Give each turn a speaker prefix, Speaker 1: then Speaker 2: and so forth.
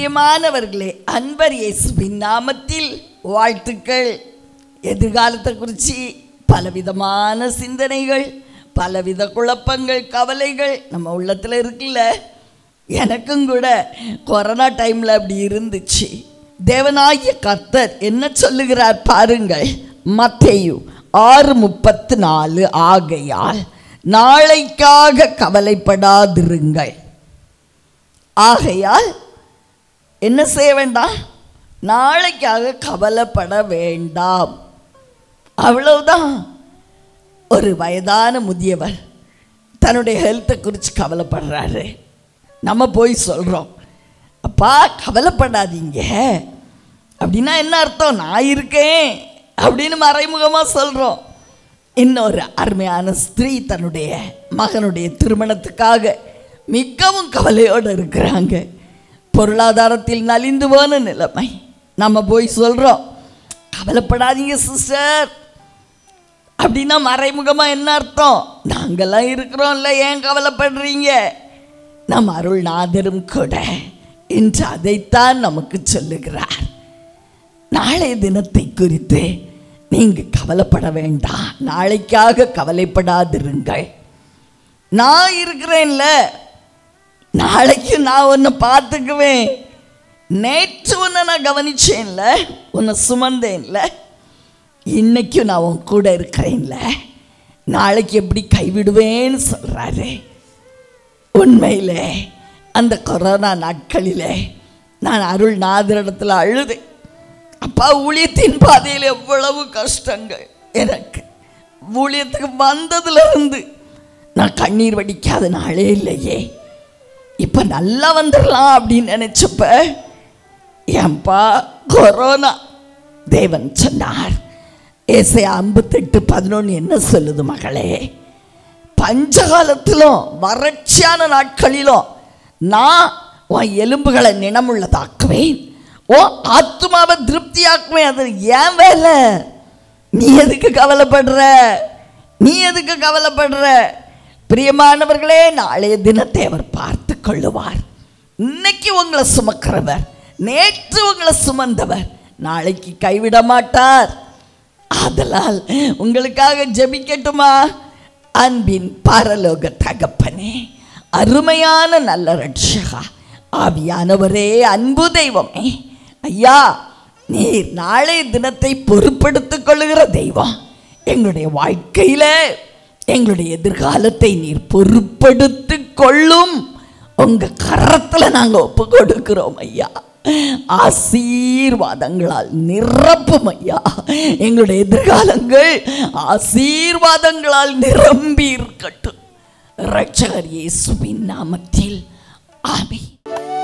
Speaker 1: பிரியமானவர்களே அன்பர் இயேசுவின் நாமத்தில் வாழ்த்துக்கள் எதிர்காலத்தை குறித்து பலவிதமான சிந்தனைகள் பலவித குழப்பங்கள் கவலைகள் நம்ம உள்ளத்தில் இருக்குல்ல எனக்கும் கூட கொரோனா டைமில் அப்படி இருந்துச்சு தேவனாகிய கர்த்தர் என்ன சொல்லுகிறார் பாருங்கள் மத்தேயு ஆறு முப்பத்து நாலு ஆகையால் நாளைக்காக கவலைப்படாதிருங்கள் ஆகையால் என்ன செய்ய வேண்டாம் நாளைக்காக கவலைப்பட வேண்டாம் அவ்வளவுதான் ஒரு வயதான முதியவர் தன்னுடைய ஹெல்த்தை குறித்து கவலைப்படுறாரு நம்ம போய் சொல்கிறோம் அப்பா கவலைப்படாதீங்க அப்படின்னா என்ன அர்த்தம் நான் இருக்கேன் அப்படின்னு மறைமுகமாக சொல்கிறோம் இன்னொரு அருமையான ஸ்திரீ தன்னுடைய மகனுடைய திருமணத்துக்காக மிகவும் கவலையோடு இருக்கிறாங்க பொருளாதாரத்தில் நலிந்து போன நிலைமை நம்ம போய் சொல்கிறோம் கவலைப்படாதீங்க சிஸ்டர் அப்படின்னா மறைமுகமாக என்ன அர்த்தம் நாங்கள்லாம் இருக்கிறோம்ல ஏன் கவலைப்படுறீங்க நம் அருள்நாதரும் கூட என்று அதைத்தான் நமக்கு சொல்லுகிறார் நாளைய தினத்தை குறித்து நீங்கள் கவலைப்பட வேண்டாம் நாளைக்காக கவலைப்படாதிருங்கள் நான் இருக்கிறேன்ல நாளைக்கு நான் உன்னை பார்த்துக்குவேன் நேற்று உன்னை நான் கவனிச்சேன்ல உன்னை சுமந்தேன்ல இன்னைக்கும் நான் உன் கூட இருக்கிறேன்ல நாளைக்கு எப்படி கைவிடுவேன்னு சொல்கிறாரு உண்மையில் அந்த கொரோனா நாட்களிலே நான் அருள்நாதரிடத்தில் அழுது அப்பா ஊழியத்தின் பாதையில் எவ்வளவு கஷ்டங்கள் எனக்கு ஊழியத்துக்கு வந்ததுலேருந்து நான் கண்ணீர் வடிக்காத நாளே இல்லையே இப்போ நல்லா வந்துடலாம் அப்படின்னு நினச்சப்ப ஏன்பா கொரோனா தேவன் சொன்னார் ஏசை ஐம்பத்தெட்டு பதினொன்று என்ன சொல்லுது மகளே பஞ்சகாலத்திலும் வறட்சியான நாட்களிலும் நான் உன் எலும்புகளை நினமுள்ளதாக்குவேன் ஓ ஆத்மாவை திருப்தியாக்குவேன் அது ஏன் வேலை நீ எதுக்கு கவலைப்படுற நீ எதுக்கு கவலைப்படுற பிரியமானவர்களே நாளைய தினத்தை அவர் பார்த்து கொள்ளுவார் இன்னைக்கு உங்களை சுமக்கிறவர் நேற்று உங்களை சுமந்தவர் நாளைக்கு கைவிட மாட்டார் ஆதலால் உங்களுக்காக ஜெபிக்கட்டுமா அன்பின் பரலோக தகப்பனே அருமையான நல்ல ரட்சகா ஆவியானவரே அன்பு தெய்வமே ஐயா நீர் நாளைய தினத்தை பொறுப்படுத்திக் கொள்ளுகிற தெய்வம் எங்களுடைய வாழ்க்கையில எங்களுடைய எதிர்காலத்தை நீர் பொறுப்படுத்தி கொள்ளும் உங்க கரத்துல நாங்க ஒப்பு கொடுக்கிறோம் ஐயா ஆசீர்வாதங்களால் நிரப்பும் ஐயா எங்களுடைய எதிர்காலங்கள் ஆசீர்வாதங்களால் நிரம்பி இருக்கட்டும் ரட்சகர் இயேசுவின் நாமத்தில் ஆமென்